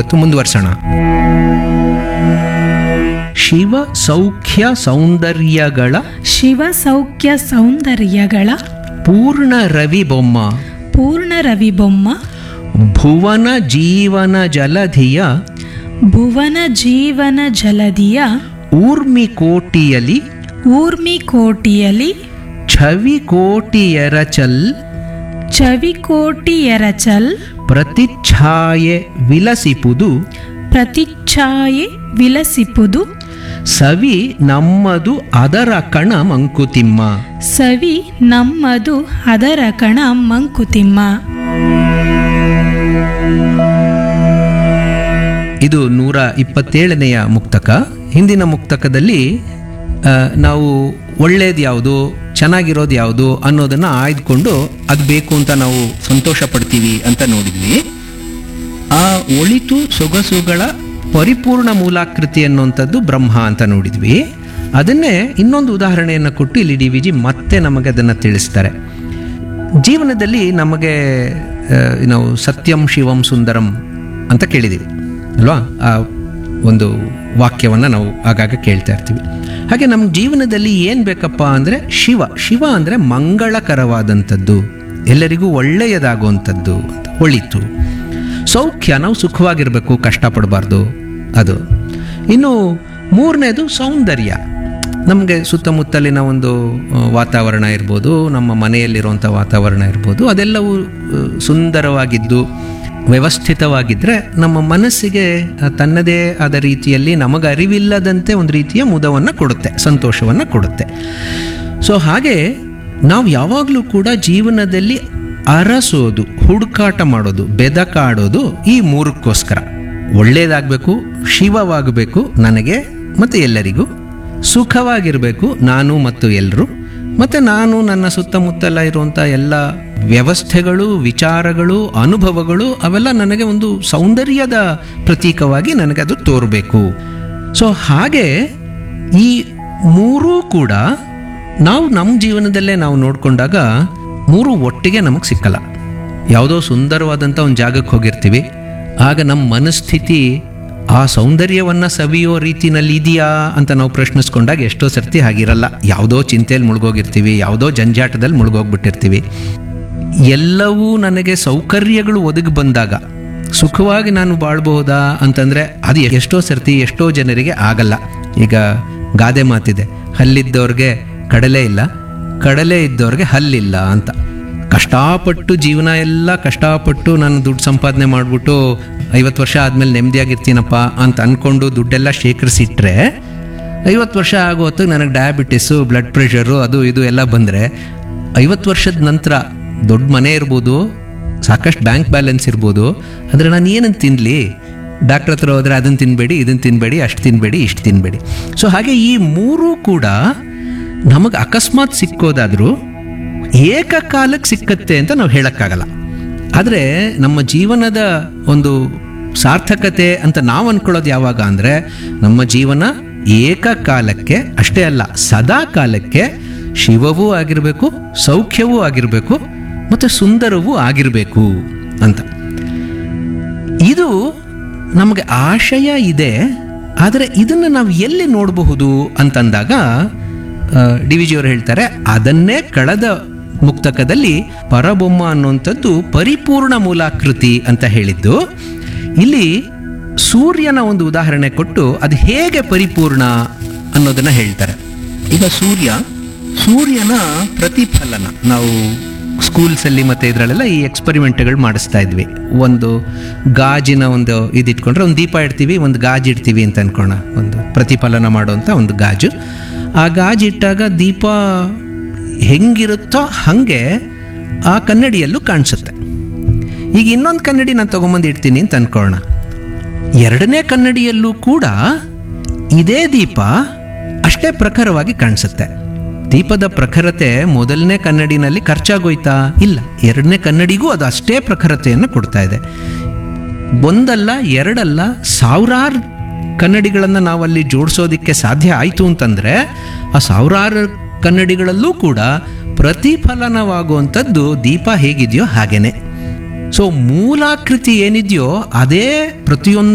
ಇವತ್ತು ಮುಂದುವರ್ಸೋಣ ಶಿವ ಸೌಖ್ಯ ಸೌಂದರ್ಯಗಳ ಶಿವ ಸೌಖ್ಯ ಸೌಂದರ್ಯಗಳ ಪೂರ್ಣ ರವಿ ಬೊಮ್ಮ ಪೂರ್ಣ ರವಿಬೊಮ್ಮ ಭುವನ ಜೀವನ ಜಲಧಿಯ ಭುವನ ಜೀವನ ಜಲದಿಯ ಊರ್ಮಿ ಕೋಟಿಯಲಿ ಊರ್ಮಿ ಕೋಟಿಯಲಿ ಛವಿ ಕೋಟಿಯರಚಲ್ ಚವಿಕೋಟಿ ಎರಚಲ್ ಪ್ರತಿಚ್ಛಾಯೆ ವಿಲಸಿಪುದು ಪ್ರತಿಚ್ಛಾಯೆ ವಿಲಸಿಪುದು ಸವಿ ನಮ್ಮದು ಅದರ ಕಣ ಮಂಕುತಿಮ್ಮ ಸವಿ ನಮ್ಮದು ಅದರ ಕಣ ಮಂಕುತಿಮ್ಮ ಇದು ನೂರ ಇಪ್ಪತ್ತೇಳನೆಯ ಮುಕ್ತಕ ಹಿಂದಿನ ಮುಕ್ತಕದಲ್ಲಿ ಆ, ನಾವು ಒಳ್ಳೇದು ಯಾವುದು ಚೆನ್ನಾಗಿರೋದು ಯಾವುದು ಅನ್ನೋದನ್ನು ಆಯ್ದುಕೊಂಡು ಅದು ಬೇಕು ಅಂತ ನಾವು ಸಂತೋಷ ಪಡ್ತೀವಿ ಅಂತ ನೋಡಿದ್ವಿ ಆ ಒಳಿತು ಸೊಗಸುಗಳ ಪರಿಪೂರ್ಣ ಮೂಲಾಕೃತಿ ಅನ್ನುವಂಥದ್ದು ಬ್ರಹ್ಮ ಅಂತ ನೋಡಿದ್ವಿ ಅದನ್ನೇ ಇನ್ನೊಂದು ಉದಾಹರಣೆಯನ್ನು ಕೊಟ್ಟು ಇಲ್ಲಿ ಡಿ ವಿ ಜಿ ಮತ್ತೆ ನಮಗೆ ಅದನ್ನು ತಿಳಿಸ್ತಾರೆ ಜೀವನದಲ್ಲಿ ನಮಗೆ ಆ, ನಾವು ಸತ್ಯಂ ಶಿವಂ ಸುಂದರಂ ಅಂತ ಕೇಳಿದ್ದೀವಿ ಅಲ್ವಾ ಆ ಒಂದು ವಾಕ್ಯವನ್ನು ನಾವು ಆಗಾಗ ಕೇಳ್ತಾ ಇರ್ತೀವಿ ಹಾಗೆ ನಮ್ಮ ಜೀವನದಲ್ಲಿ ಏನು ಬೇಕಪ್ಪ ಅಂದರೆ ಶಿವ ಶಿವ ಅಂದರೆ ಮಂಗಳಕರವಾದಂಥದ್ದು ಎಲ್ಲರಿಗೂ ಒಳ್ಳೆಯದಾಗುವಂಥದ್ದು ಅಂತ ಒಳಿತು ಸೌಖ್ಯ ನಾವು ಸುಖವಾಗಿರಬೇಕು ಕಷ್ಟಪಡಬಾರ್ದು ಅದು ಇನ್ನು ಮೂರನೇದು ಸೌಂದರ್ಯ ನಮಗೆ ಸುತ್ತಮುತ್ತಲಿನ ಒಂದು ಆ, ವಾತಾವರಣ ಇರ್ಬೋದು ನಮ್ಮ ಮನೆಯಲ್ಲಿರುವಂಥ ವಾತಾವರಣ ಇರ್ಬೋದು ಅದೆಲ್ಲವೂ ಆ, ಸುಂದರವಾಗಿದ್ದು ವ್ಯವಸ್ಥಿತವಾಗಿದ್ದರೆ ನಮ್ಮ ಮನಸ್ಸಿಗೆ ಆ, ತನ್ನದೇ ಆದ ರೀತಿಯಲ್ಲಿ ನಮಗೆ ಅರಿವಿಲ್ಲದಂತೆ ಒಂದು ರೀತಿಯ ಮುದವನ್ನು ಕೊಡುತ್ತೆ ಸಂತೋಷವನ್ನು ಕೊಡುತ್ತೆ ಸೊ ಹಾಗೆ ನಾವು ಯಾವಾಗಲೂ ಕೂಡ ಜೀವನದಲ್ಲಿ ಅರಸೋದು ಹುಡುಕಾಟ ಮಾಡೋದು ಬೆದಕಾಡೋದು ಈ ಮೂರಕ್ಕೋಸ್ಕರ ಒಳ್ಳೆಯದಾಗಬೇಕು ಶಿವವಾಗಬೇಕು ನನಗೆ ಮತ್ತು ಎಲ್ಲರಿಗೂ ಸುಖವಾಗಿರಬೇಕು ನಾನು ಮತ್ತು ಎಲ್ಲರೂ ಮತ್ತು ನಾನು ನನ್ನ ಸುತ್ತಮುತ್ತಲ ಇರುವಂಥ ಎಲ್ಲ ವ್ಯವಸ್ಥೆಗಳು ವಿಚಾರಗಳು ಅನುಭವಗಳು ಅವೆಲ್ಲ ನನಗೆ ಒಂದು ಸೌಂದರ್ಯದ ಪ್ರತೀಕವಾಗಿ ನನಗೆ ಅದು ತೋರಬೇಕು ಸೊ ಹಾಗೆ ಈ ಮೂರೂ ಕೂಡ ನಾವು ನಮ್ಮ ಜೀವನದಲ್ಲೇ ನಾವು ನೋಡಿಕೊಂಡಾಗ ಮೂರು ಒಟ್ಟಿಗೆ ನಮಗೆ ಸಿಕ್ಕಲ್ಲ ಯಾವುದೋ ಸುಂದರವಾದಂಥ ಒಂದು ಜಾಗಕ್ಕೆ ಹೋಗಿರ್ತೀವಿ ಆಗ ನಮ್ಮ ಮನಸ್ಥಿತಿ ಆ ಸೌಂದರ್ಯವನ್ನು ಸವಿಯೋ ರೀತಿನಲ್ಲಿ ಇದೆಯಾ ಅಂತ ನಾವು ಪ್ರಶ್ನಿಸ್ಕೊಂಡಾಗ ಎಷ್ಟೋ ಸರ್ತಿ ಹಾಗಿರಲ್ಲ ಯಾವುದೋ ಚಿಂತೆಯಲ್ಲಿ ಮುಳುಗೋಗಿರ್ತೀವಿ ಯಾವುದೋ ಜಂಜಾಟದಲ್ಲಿ ಮುಳುಗೋಗ್ಬಿಟ್ಟಿರ್ತೀವಿ ಎಲ್ಲವೂ ನನಗೆ ಸೌಕರ್ಯಗಳು ಒದಗಿ ಬಂದಾಗ ಸುಖವಾಗಿ ನಾನು ಬಾಳ್ಬಹುದಾ ಅಂತಂದರೆ ಅದು ಎಷ್ಟೋ ಸರ್ತಿ ಎಷ್ಟೋ ಜನರಿಗೆ ಆಗಲ್ಲ ಈಗ ಗಾದೆ ಮಾತಿದೆ ಹಲ್ಲಿದ್ದವ್ರಿಗೆ ಕಡಲೆ ಇಲ್ಲ ಕಡಲೆ ಇದ್ದವ್ರಿಗೆ ಹಲ್ಲಿಲ್ಲ ಅಂತ ಕಷ್ಟಪಟ್ಟು ಜೀವನ ಎಲ್ಲ ಕಷ್ಟಪಟ್ಟು ನಾನು ದುಡ್ಡು ಸಂಪಾದನೆ ಮಾಡಿಬಿಟ್ಟು ಐವತ್ತು ವರ್ಷ ಆದಮೇಲೆ ನೆಮ್ಮದಿಯಾಗಿರ್ತೀನಪ್ಪ ಅಂತ ಅಂದ್ಕೊಂಡು ದುಡ್ಡೆಲ್ಲ ಶೇಖರಿಸಿಟ್ರೆ ಐವತ್ತು ವರ್ಷ ಆಗೋ ಹೊತ್ತಿಗೆ ನನಗೆ ಡಯಾಬಿಟಿಸು ಬ್ಲಡ್ ಪ್ರೆಷರು ಅದು ಇದು ಎಲ್ಲ ಬಂದರೆ ಐವತ್ತು ವರ್ಷದ ನಂತರ ದೊಡ್ಡ ಮನೆ ಇರ್ಬೋದು ಸಾಕಷ್ಟು ಬ್ಯಾಂಕ್ ಬ್ಯಾಲೆನ್ಸ್ ಇರ್ಬೋದು ಆದರೆ ನಾನು ಏನಂತ ತಿನ್ನಲಿ ಡಾಕ್ಟ್ರ್ ಹತ್ರ ಹೋದರೆ ಅದನ್ನು ತಿನ್ನಬೇಡಿ ಇದನ್ನು ತಿನ್ನಬೇಡಿ ಅಷ್ಟು ತಿನ್ನಬೇಡಿ ಇಷ್ಟು ತಿನ್ನಬೇಡಿ ಸೊ ಹಾಗೆ ಈ ಮೂರೂ ಕೂಡ ನಮಗೆ ಅಕಸ್ಮಾತ್ ಸಿಕ್ಕೋದಾದರೂ ಏಕಕಾಲಕ್ಕೆ ಸಿಕ್ಕತ್ತೆ ಅಂತ ನಾವು ಹೇಳೋಕ್ಕಾಗಲ್ಲ ಆದರೆ ನಮ್ಮ ಜೀವನದ ಒಂದು ಸಾರ್ಥಕತೆ ಅಂತ ನಾವು ಅನ್ಕೊಳ್ಳೋದು ಯಾವಾಗ ಅಂದರೆ ನಮ್ಮ ಜೀವನ ಏಕಕಾಲಕ್ಕೆ ಅಷ್ಟೇ ಅಲ್ಲ ಸದಾ ಕಾಲಕ್ಕೆ ಶಿವವೂ ಆಗಿರಬೇಕು ಸೌಖ್ಯವೂ ಆಗಿರಬೇಕು ಮತ್ತು ಸುಂದರವೂ ಆಗಿರಬೇಕು ಅಂತ ಇದು ನಮಗೆ ಆಶಯ ಇದೆ ಆದರೆ ಇದನ್ನು ನಾವು ಎಲ್ಲಿ ನೋಡಬಹುದು ಅಂತಂದಾಗ ಡಿ ವಿ ಜಿಯವರು ಹೇಳ್ತಾರೆ ಅದನ್ನೇ ಕಳೆದ ಮುಕ್ತಕದಲ್ಲಿ ಪರಬೊಮ್ಮ ಅನ್ನುವಂಥದ್ದು ಪರಿಪೂರ್ಣ ಮೂಲಾಕೃತಿ ಅಂತ ಹೇಳಿದ್ದು ಇಲ್ಲಿ ಸೂರ್ಯನ ಒಂದು ಉದಾಹರಣೆ ಕೊಟ್ಟು ಅದು ಹೇಗೆ ಪರಿಪೂರ್ಣ ಅನ್ನೋದನ್ನ ಹೇಳ್ತಾರೆ ಈಗ ಸೂರ್ಯ ಸೂರ್ಯನ ಪ್ರತಿಫಲನ ನಾವು ಸ್ಕೂಲ್ಸಲ್ಲಿ ಮತ್ತು ಇದರಲ್ಲೆಲ್ಲ ಈ ಎಕ್ಸ್ಪರಿಮೆಂಟ್ಗಳು ಮಾಡಿಸ್ತಾ ಇದ್ವಿ ಒಂದು ಗಾಜಿನ ಒಂದು ಇದಿಟ್ಕೊಂಡ್ರೆ ಒಂದು ದೀಪ ಇಡ್ತೀವಿ ಒಂದು ಗಾಜು ಇಡ್ತೀವಿ ಅಂತ ಅನ್ಕೋಣ ಒಂದು ಪ್ರತಿಫಲನ ಮಾಡುವಂಥ ಒಂದು ಗಾಜು ಆ ಗಾಜು ಇಟ್ಟಾಗ ದೀಪ ಹೆಂಗಿರುತ್ತೋ ಹಾಗೆ ಆ ಕನ್ನಡಿಯಲ್ಲೂ ಕಾಣಿಸುತ್ತೆ ಈಗ ಇನ್ನೊಂದು ಕನ್ನಡಿ ನಾನು ತೊಗೊಂಬಂದು ಇಡ್ತೀನಿ ಅಂತ ಅನ್ಕೊಳ್ಳೋಣ ಎರಡನೇ ಕನ್ನಡಿಯಲ್ಲೂ ಕೂಡ ಇದೇ ದೀಪ ಅಷ್ಟೇ ಪ್ರಖರವಾಗಿ ಕಾಣಿಸುತ್ತೆ ದೀಪದ ಪ್ರಖರತೆ ಮೊದಲನೇ ಕನ್ನಡಿನಲ್ಲಿ ಖರ್ಚಾಗೋಯ್ತಾ ಇಲ್ಲ ಎರಡನೇ ಕನ್ನಡಿಗೂ ಅದು ಅಷ್ಟೇ ಪ್ರಖರತೆಯನ್ನು ಕೊಡ್ತಾ ಇದೆ ಒಂದಲ್ಲ ಎರಡಲ್ಲ ಸಾವಿರಾರು ಕನ್ನಡಿಗಳನ್ನು ನಾವಲ್ಲಿ ಜೋಡಿಸೋದಕ್ಕೆ ಸಾಧ್ಯ ಆಯಿತು ಅಂತಂದರೆ ಆ ಸಾವಿರಾರು ಕನ್ನಡಿಗಳಲ್ಲೂ ಕೂಡ ಪ್ರತಿಫಲನವಾಗುವಂಥದ್ದು ದೀಪ ಹೇಗಿದೆಯೋ ಹಾಗೇನೆ ಸೊ ಮೂಲಾಕೃತಿ ಏನಿದೆಯೋ ಅದೇ ಪ್ರತಿಯೊಂದು